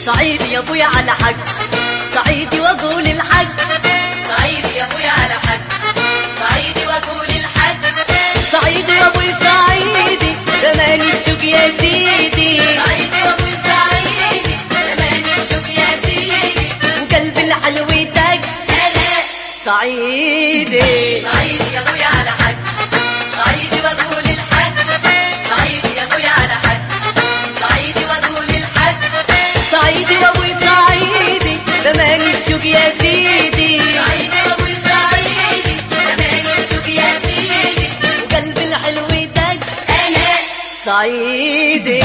صعيدي يا ابويا على حق صعيدي واقول الحق صعيدي يا ابويا على حق صعيدي واقول الحق صعيدي يا ابويا صعيدي زمان الشوق يا سيدي صعيدي وابوي صعيدي زمان الشوق يا سيدي وقلب الحلو دق انا صعيدي صعيدي يا ابويا على حق صعيدي واقول الحق صعيدي يا ابويا على حق صعيدي واقول الحق صعيدي وابويا صعيدي زمان الشوق يا سيدي صعيدي وابوي صعيدي زمان الشوق يا سيدي وقلب الحلو دق انا صعيدي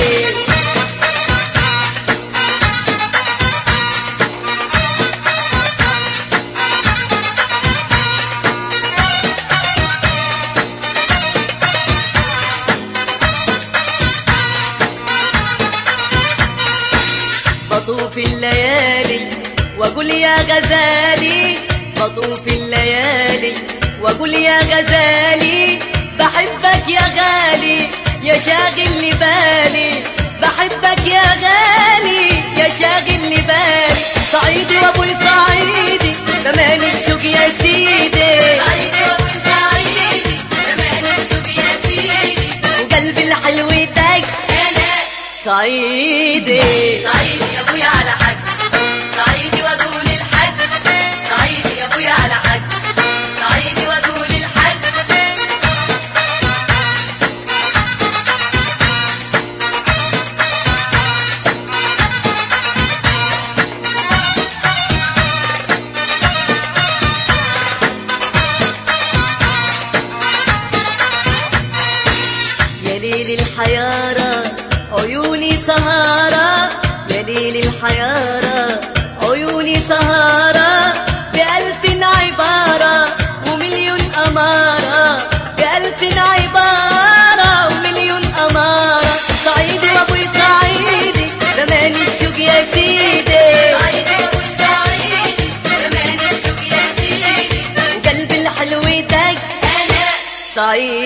بطوف الليالي واقول يا غزالي بطوف الليالي واقول يا غزالي بحبك يا غالي يا شاغل لي بالي بحبك يا غالي يا شاغل لي بالي صعيدي وابوي صعيدي زمان الشوق يا سيدي صعيدي وابوي صعيدي زمان الشوق يا سيدي وقلبي الحلو دق انا صعيدي صعيدي يا ابويا على حق صعيدي واقول الحق صعيدي يا ابويا على حق صعيدي واقول الحق يا ليل الحيارة عيوني سهارة يا ليل الحيارة عيوني سهارة بألف عبارة ومليون أمارة بألف عبارة ومليون أمارة صعيدي وأبوي صعيدي زمان الشوق يا سيدي صعيدي وابوي صعيدي زمان الشوق يا سيدي وقلبي الحلو دق انا صعيدي